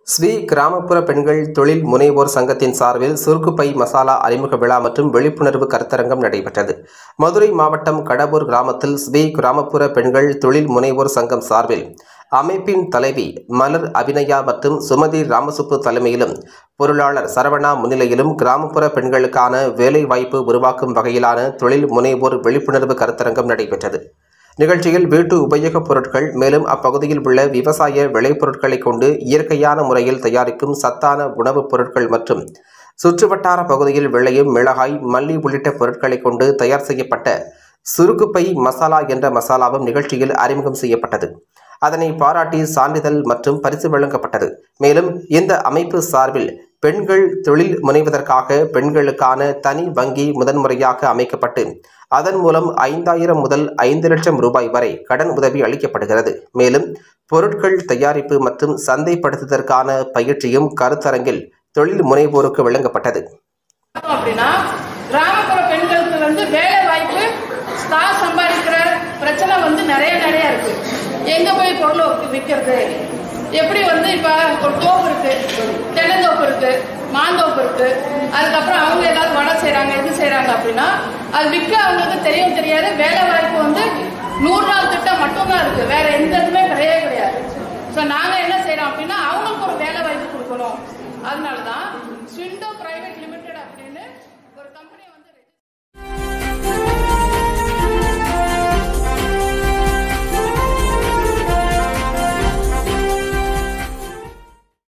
ஸ்ரீ கிராமப்புற பெண்கள் தொழில் முனைவோர் சங்கத்தின் சார்பில் சுருக்குப்பை மசாலா அறிமுக விழா மற்றும் விழிப்புணர்வு கருத்தரங்கம் நடைபெற்றது மதுரை மாவட்டம் கடம்பூர் கிராமத்தில் ஸ்ரீ கிராமப்புற பெண்கள் தொழில் முனைவோர் சங்கம் சார்பில் அமைப்பின் தலைவி மலர் அபிநயா மற்றும் சுமதி ராமசுப்பு தலைமையிலும் பொருளாளர் சரவணா முன்னிலையிலும் கிராமப்புற பெண்களுக்கான வேலைவாய்ப்பு உருவாக்கும் வகையிலான தொழில் முனைவோர் விழிப்புணர்வு கருத்தரங்கம் நடைபெற்றது நிகழ்ச்சியில் வீட்டு உபயோகப் பொருட்கள் மேலும் அப்பகுதியில் உள்ள விவசாய விளைபொருட்களை கொண்டு இயற்கையான முறையில் தயாரிக்கும் சத்தான உணவுப் பொருட்கள் மற்றும் சுற்றுவட்டார பகுதியில் விளையும் மிளகாய் மல்லி உள்ளிட்ட பொருட்களை கொண்டு தயார் செய்யப்பட்ட சுருக்குப்பை மசாலா என்ற மசாலாவும் நிகழ்ச்சியில் அறிமுகம் செய்யப்பட்டது அதனை பாராட்டி சான்றிதழ் மற்றும் பரிசு வழங்கப்பட்டது மேலும் இந்த அமைப்பு சார்பில் பெண்கள் தொழில் முனைவதற்காக பெண்களுக்கான தனி வங்கி முதன்முறையாக அமைக்கப்பட்டு அதன் மூலம் ஐந்தாயிரம் முதல் ஐந்து லட்சம் ரூபாய் வரை கடன் உதவி அளிக்கப்படுகிறது மேலும் பொருட்கள் தயாரிப்பு மற்றும் சந்தைப்படுத்துவதற்கான பயிற்சியும் கருத்தரங்கில் தொழில் முனைவோருக்கு வழங்கப்பட்டது பார்த்தோம் அப்படின்னா கிராமப்புற பெண்களுக்கு வந்து வேலை வாய்ப்பு காசு சம்பாதிக்கிற பிரச்சனை வந்து நிறைய நிறைய இருக்கு எங்க போய் பொருள் விற்கிறது எப்படி வந்து இப்ப ஒரு தோப்பு இருக்கு தென்னந்தோப்பு இருக்கு மாந்தோப்பு இருக்கு அதுக்கப்புறம் அவங்க ஏதாவது வடை செய்றாங்க இது செய்றாங்க அப்படின்னா அது விற்க அவங்களுக்கு தெரியவும் தெரியாது வேலை வாய்ப்பு வந்து நூறு நாள் திட்டம் மட்டும்தான் இருக்கு வேற எந்த இதுவுமே கிடையவே கிடையாது ஸோ நாங்க என்ன செய்றோம் அப்படின்னா அவங்களுக்கு ஒரு வேலை வாய்ப்பு கொடுக்கணும் அதனாலதான் ஸ்விண்டோ பிரைவேட் லிமிடெட் அப்படின்னு ஒரு கம்பெனி வந்து